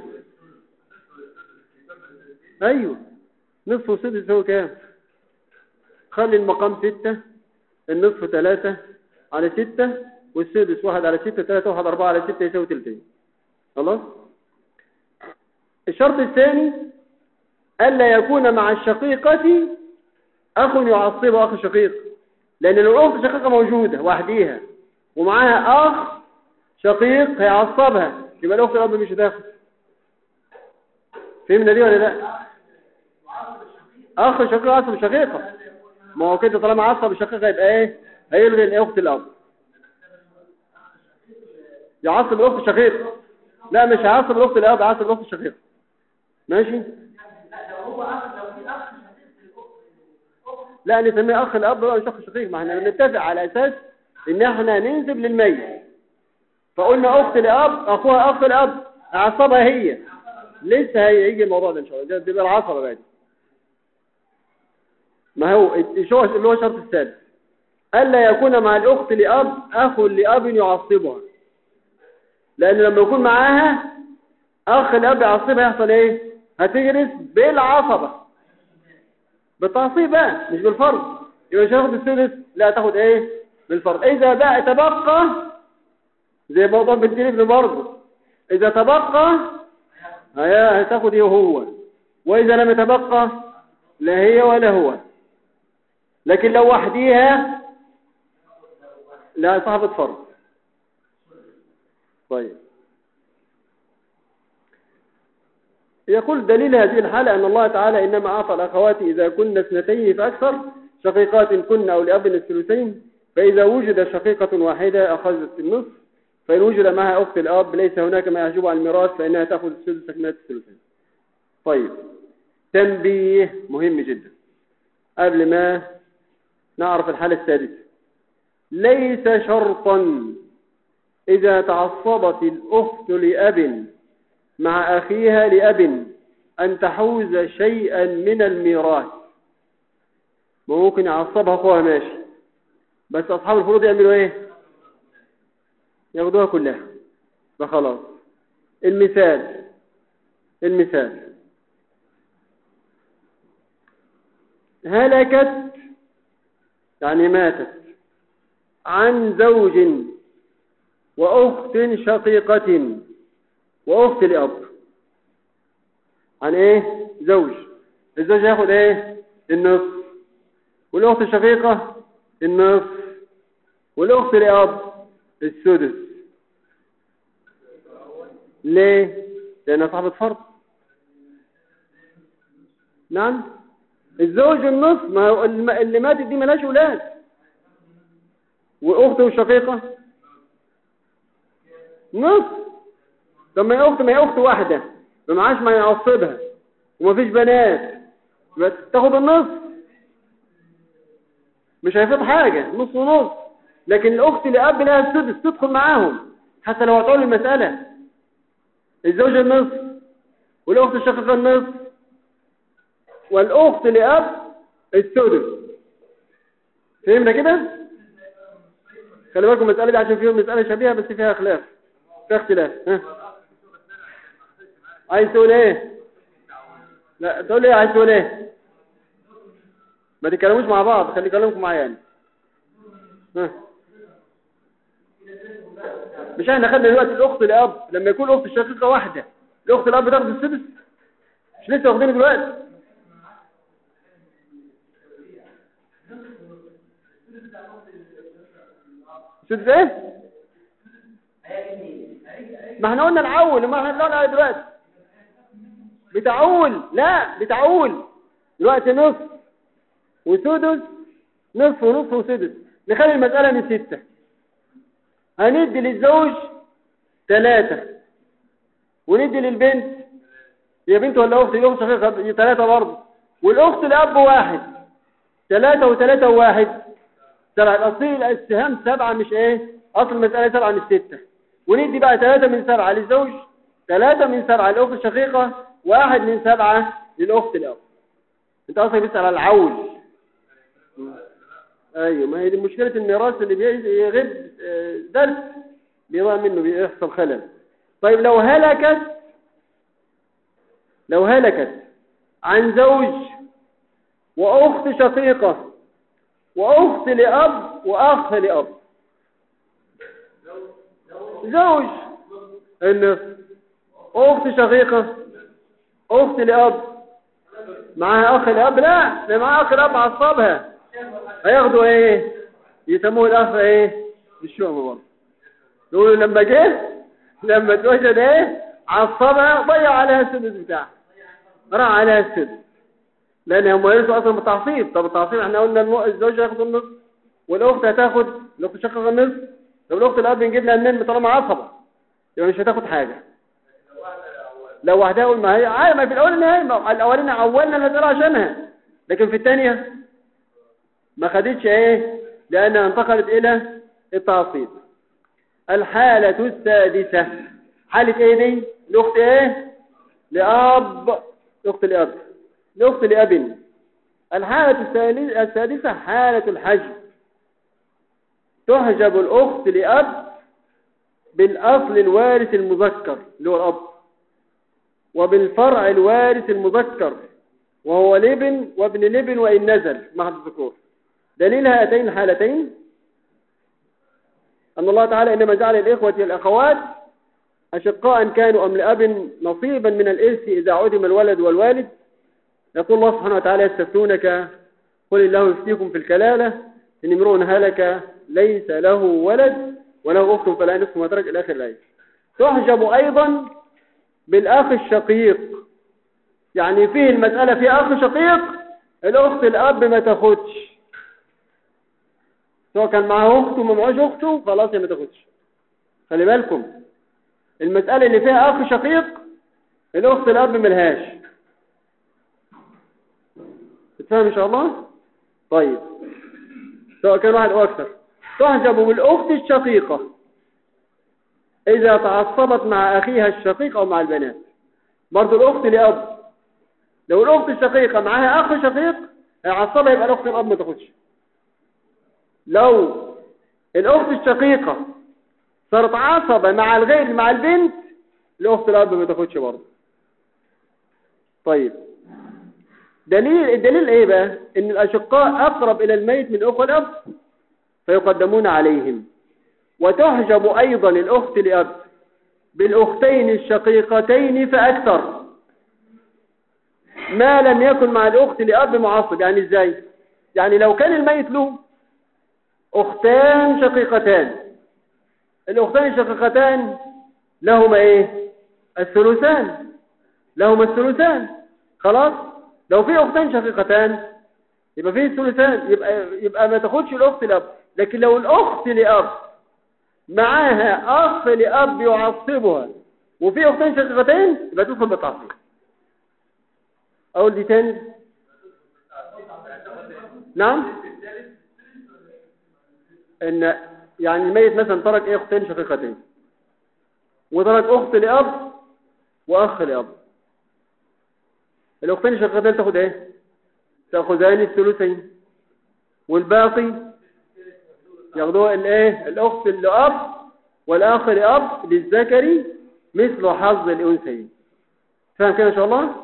ايوه نصف والسدس هو كام خلي المقام ستة النصف ثلاثة على ستة والسدس واحد على ستة ثلاثة واحد أربعة على ستة يساوي تلتين خلاص الشرط الثاني ألا يكون مع الشقيقة أخ يعصبه أخ شقيق لأن لو الأخت شقيقة موجودة وحديها ومعاها أخ شقيق هيعصبها يبقى الاخت الاب مش داخل فهمنا دي ولا لا اخ شقيق عصب شقيقه ما هو كده طالما عصب الشقيقه يبقى ايه هيلغي الاخت الاب يعصب الاخت الشقيقه لا مش هيعصب الاخت الاب يعصب الاخت الشقيقه ماشي لا نسميه اخ الاب بقى مش اخ شقيق ما احنا بنتفق على اساس ان احنا ننسب للميت فقلنا اخت الاب اخوها اخت الاب عصبها هي لسه هيجي الموضوع ده ان شاء الله ده بيبقى العصبه بقى ما هو الشو اللي هو الشرط السادس الا يكون مع الاخت لاب اخ لاب يعصبها لان لما يكون معاها اخ الاب يعصبها يحصل ايه هتجلس بالعصبه بالتعصيب بقى مش بالفرض يبقى مش هتاخد السدس لا تاخد ايه بالفرض اذا بقى تبقى زي موضوع بنتين ابن برضه اذا تبقى هي هتاخد ايه هو واذا لم يتبقى لا هي ولا هو لكن لو وحديها لا صاحبة فرض طيب يقول دليل هذه الحالة أن الله تعالى إنما أعطى الأخوات إذا كن اثنتين فأكثر شقيقات كن أو لأب الثلثين فإذا وجد شقيقة واحدة أخذت النصف فإن وجد معها أخت الأب ليس هناك ما يحجب عن الميراث فإنها تأخذ السدس تكملة الثلثين طيب تنبيه مهم جدا قبل ما نعرف الحالة السادسة ليس شرطا إذا تعصبت الأخت لأب مع أخيها لأب أن تحوز شيئا من الميراث ممكن يعصبها أخوها ماشي بس أصحاب الفروض يعملوا إيه ياخدوها كلها فخلاص المثال المثال هلكت يعني ماتت عن زوج وأخت شقيقة وأخت لأب عن إيه زوج الزوج ياخد إيه النصف والأخت الشقيقة النصف والأخت لأب السدس ليه لأنها صاحبة فرض نعم الزوج النصف ما هو اللي ماتت دي ملاش ولاد واخته الشقيقه نصف طب ما هي اخت ما هي اخت واحده ما معاش ما يعصبها ومفيش بنات يبقى تاخد النص مش هيفيد حاجة نص ونص لكن الأخت لأب لها السدس تدخل معاهم حتى لو هتقول المسألة الزوجة النص والأخت الشقيقة النص والأخت لأب السدس فهمنا كده؟ خلي بالكم المسألة دي عشان فيهم مسألة شبيهة بس فيها خلاف فيها اختلاف ها عايز تقول ايه لا تقول ايه عايز تقول ايه ما تتكلموش مع بعض خلي كلامكم معايا يعني ها مش احنا خدنا دلوقتي الاخت الاب لما يكون اخت الشقيقه واحده الاخت الاب تاخد السدس مش لسه واخدينه دلوقتي سدس ايه ما احنا قلنا العول ما احنا بنقول دلوقتي بتعول لا بتعول دلوقتي نص وسدس نصف ونصف وسدس نخلي المسألة من ستة هندي للزوج ثلاثة وندي للبنت هي بنت ولا أخت الأخت شقيقة ثلاثة برضه والأخت الأب واحد ثلاثة وثلاثة وواحد سبعة الأصيل السهام سبعة مش إيه أصل المسألة سبعة مش ستة وندي بقى ثلاثة من سبعة للزوج ثلاثة من سبعة للأخت الشقيقة واحد من سبعة للأخت الأب أنت أصلا بتسأل على العول أيوة ما هي دي مشكلة الميراث اللي بيغيب آه، درس بيضيع منه بيحصل خلل طيب لو هلكت لو هلكت عن زوج وأخت شقيقة وأخت لأب وأخ لأب زوج النصف أخت شقيقة أخت لأب معاها أخ لأب لا ده معاها أخ لأب عصبها هياخدوا إيه يسموه الأخ إيه الشؤم برضه يقولوا لما جه لما اتوجد إيه عصبها ضيع عليها السدس بتاعها راح عليها السدس لأن هم يرثوا أصلا بالتعصيب طب التعصيب احنا قلنا المو... الزوج هياخد النص والأخت هتاخد الأخت شقق النصف طب الأخت الأب نجيب لها منين طالما عصبة يبقى مش هتاخد حاجة لو واحدة يقول ما هي عادي ما في الأول النهاية ما الأولين عولنا المسألة عشانها لكن في الثانية ما خدتش ايه لأنها انتقلت إلى التعصيب الحالة السادسة حالة ايه دي الأخت ايه لأب الأخت لأب الأخت لأب الحالة السادسة حالة الحجب تحجب الأخت لأب بالأصل الوارث المذكر اللي هو الأب وبالفرع الوارث المذكر وهو لبن وابن لبن وإن نزل مع الذكور دليل هاتين الحالتين أن الله تعالى إنما جعل الإخوة والأخوات أشقاء كانوا أم لأب نصيبا من الإرث إذا عدم الولد والوالد يقول الله سبحانه وتعالى يستفتونك قل الله يفتيكم في الكلالة إن امرؤ هلك ليس له ولد وله أخت فلا نصف ما ترك إلى آخر الآية تحجب أيضا بالأخ الشقيق يعني فيه المسألة في أخ شقيق الأخت الأب ما تاخدش سواء كان معاه أخته وما معهوش أخته خلاص هي ما تاخدش خلي بالكم المسألة اللي فيها أخ شقيق الأخت الأب ملهاش تفهم إن شاء الله طيب سواء كان واحد أو أكثر تحجب بالأخت الشقيقة إذا تعصبت مع أخيها الشقيق أو مع البنات برضو الأخت لأب لو الأخت الشقيقة معاها أخ شقيق عصبها يبقى الأخت الأب ما تاخدش لو الأخت الشقيقة صارت عصبة مع الغير مع البنت الأخت الأب ما تاخدش برضه طيب دليل الدليل ايه بقى ان الاشقاء اقرب الى الميت من اخوة الاب فيقدمون عليهم وتحجب ايضا الاخت لاب بالاختين الشقيقتين فاكثر ما لم يكن مع الاخت لاب معصب يعني ازاي يعني لو كان الميت له اختان شقيقتان الاختان الشقيقتان لهما ايه الثلثان لهما الثلثان خلاص لو في اختان شقيقتان يبقى في الثلثان يبقى يبقى ما تاخدش الاخت لاب لكن لو الاخت لاب معاها اخ لاب يعصبها وفي اختين شقيقتين يبقى تدخل بالتعصيب اقول دي تاني نعم ان يعني الميت مثلا ترك ايه اختين شقيقتين وترك اخت لاب واخ لاب الاختين الشقيقتين تاخد ايه تاخذان الثلثين والباقي ياخدوها الايه الاخت لاب والاخ لاب للذكر مثل حظ الانثيين فاهم كده ان شاء الله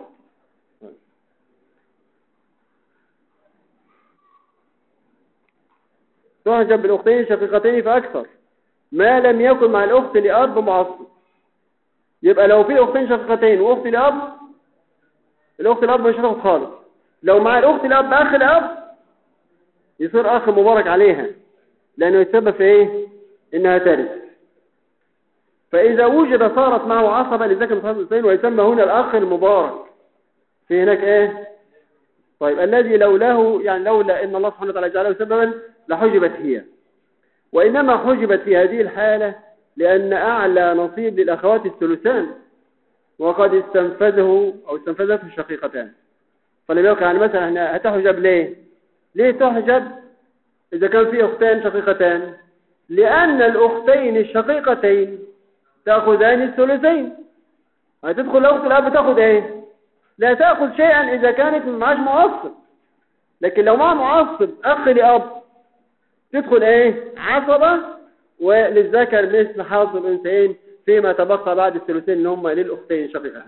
تحجب بالاختين الشقيقتين فاكثر ما لم يكن مع الاخت لاب معصب يبقى لو في اختين شقيقتين واخت لاب الاخت لاب مش هتاخد خالص لو مع الاخت لاب اخ لاب يصير اخ مبارك عليها لانه يتسبب في ايه انها ترث فاذا وجد صارت معه عصبه لذلك مثل الانسان ويسمى هنا الاخ المبارك في هناك ايه طيب الذي لولاه يعني لولا ان الله سبحانه وتعالى جعله سببا لحجبت هي وانما حجبت في هذه الحاله لان اعلى نصيب للاخوات الثلثان وقد استنفذه او استنفذته الشقيقتان فلم يقع يعني مثلا احنا هتحجب ليه ليه تحجب اذا كان في اختان شقيقتان لان الاختين الشقيقتين تاخذان الثلثين هتدخل الاخت الاب تاخذ ايه لا تاخذ شيئا اذا كانت معاش معصب لكن لو مع معصب اخ لاب تدخل ايه عصبه وللذكر مثل حظ الانثيين فيما تبقى بعد الثلثين اللي هم للاختين شقيقتين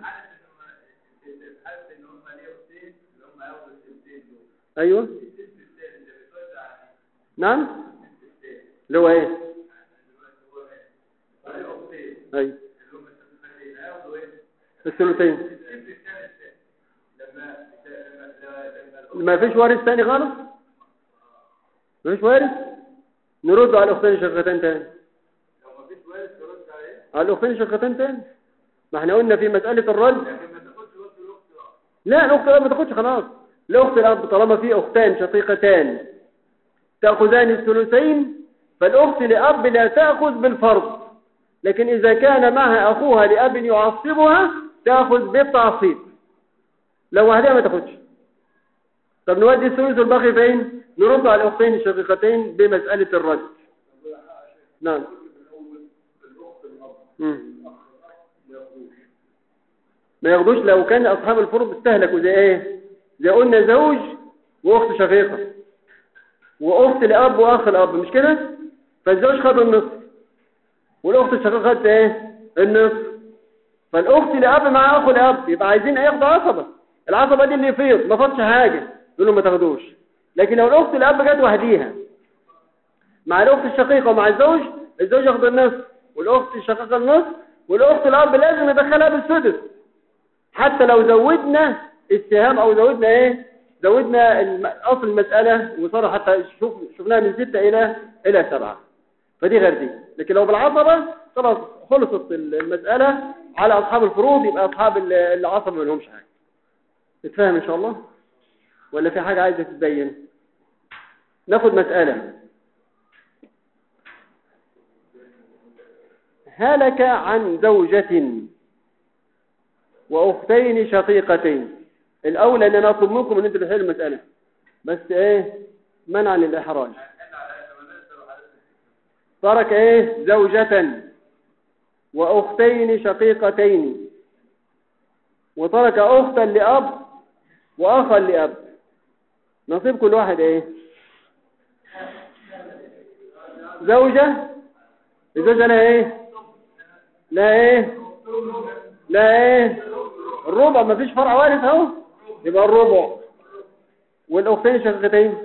ايوه نعم اللي هو ايه ايوه الثلثين ما فيش وارث ثاني خالص ما فيش وارث نرد على الاختين شقتين تاني على الاختين شقتين تاني ما احنا قلنا في مسألة الرد لا الاخت الاب ما تاخدش خلاص الاخت الاب طالما في اختان شقيقتان تاخذان الثلثين فالاخت لاب لا تاخذ بالفرض لكن اذا كان معها اخوها لاب يعصبها تاخذ بالتعصيب لو وحدها ما تاخدش طب نودي الثلث الباقي فين نرد على الاختين الشقيقتين بمسألة الرد نعم مم. ما ياخدوش لو كان اصحاب الفروض استهلكوا زي ايه زي قلنا زوج واخت شقيقه واخت لاب واخ الاب مش كده فالزوج خد النصف والاخت الشقيقه خدت ايه النصف فالاخت لاب مع اخو لاب يبقى عايزين ياخدوا عصبه العصبه دي اللي يفيض ما فاتش حاجه يقول لهم ما تاخدوش لكن لو الاخت لاب جت وحديها مع الاخت الشقيقه ومع الزوج الزوج ياخد النصف والاخت الشقيقه النصف والاخت الاب لازم يدخلها بالسدس حتى لو زودنا السهام او زودنا ايه زودنا الم- اصل المسألة وصار حتى شوف شفناها من ستة الى الى سبعة فدي غير دي لكن لو بالعصبة خلاص خلصت المسألة على اصحاب الفروض يبقى اصحاب ال- العصبة ما لهمش حاجة تتفهم ان شاء الله ولا في حاجة عايزة تتبين ناخد مسألة هلك عن زوجة واختين شقيقتين الاولى ان انا اطلب منكم ان انتوا تحلوا المساله بس ايه منعا للاحراج ترك ايه زوجة واختين شقيقتين وترك اختا لاب واخا لاب نصيب كل واحد ايه زوجة الزوجة لها ايه لا ايه لا ايه الربع مفيش فرع وارث اهو يبقى الربع والاختين شقيقتين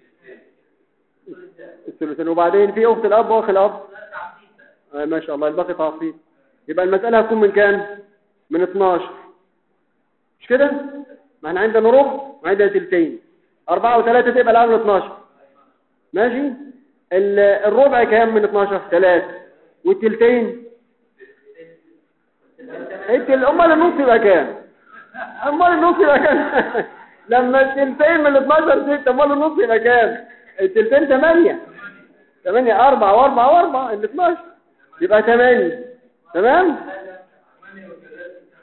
الثلثين وبعدين في اخت الاب واخ الاب آه ما شاء الله الباقي تعصيب يبقى المسألة هتكون من كام من 12 مش كده ما احنا عندنا ربع وعندنا ثلثين أربعة وثلاثة تبقى العامل 12 ماشي ال- الربع كام من 12 ثلاثة والثلثين انت امال النص يبقى كام امال النص يبقى كام لما التلتين من ال 12 6 امال النص يبقى كام التلتين 8 8 4 و4 و4 ال 12 يبقى 8 تمام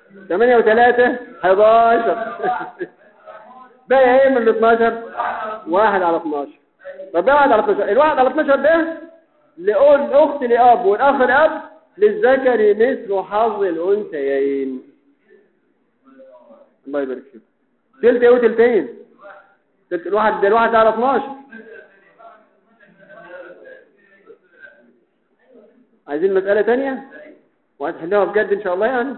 8 و3 11 بقى ايه من ال 12 واحد على 12 طب ده واحد على 12 الواحد على 12 ده لقول الاخت لاب والاخ لاب للذكر مثل حظ الانثيين الله يبارك فيك تلت ايه وتلتين تلت الواحد ده الواحد ده على 12 عايزين مسألة تانية وهتحلوها بجد ان شاء الله يعني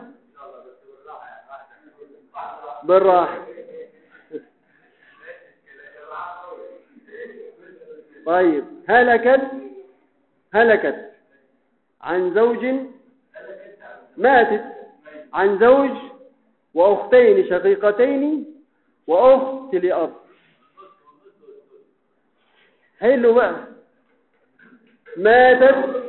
بالراحة طيب هلكت هلكت عن زوج ماتت عن زوج وأختين شقيقتين وأخت لأب حلو بقى ماتت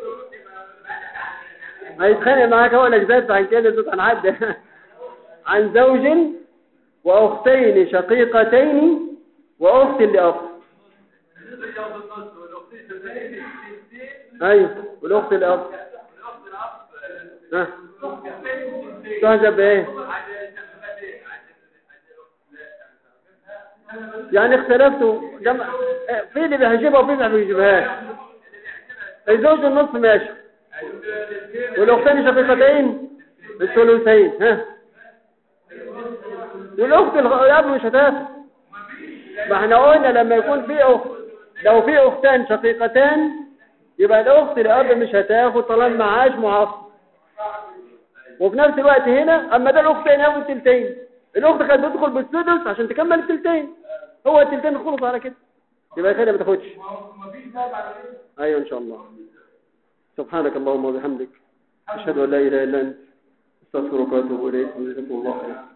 هيتخانق معاك هو الاجزاء عن كده صوت عن حد عن زوج واختين شقيقتين واخت لاب ايوه والاخت الاب ها تهجب بايه يعني اختلفتوا جمع في اللي بيحجبها وفي اللي ما بيحجبهاش الزوج النص ماشي والاختين شقيقتين الثلثين ها والاخت الاب مش هتاخد ما احنا قلنا لما يكون في اخت لو في اختان شقيقتان يبقى الاخت الاب مش هتاخد طالما معاش معصب وفي نفس الوقت هنا اما ده الاختين هياخد التلتين الاخت كانت بتدخل بالسدس عشان تكمل التلتين هو التلتين خلص على كده يبقى كده ما تاخدش ايوه ان شاء الله سبحانك اللهم وبحمدك اشهد ان لا اله الا انت استغفرك واتوب اليك جزاكم الله خيرا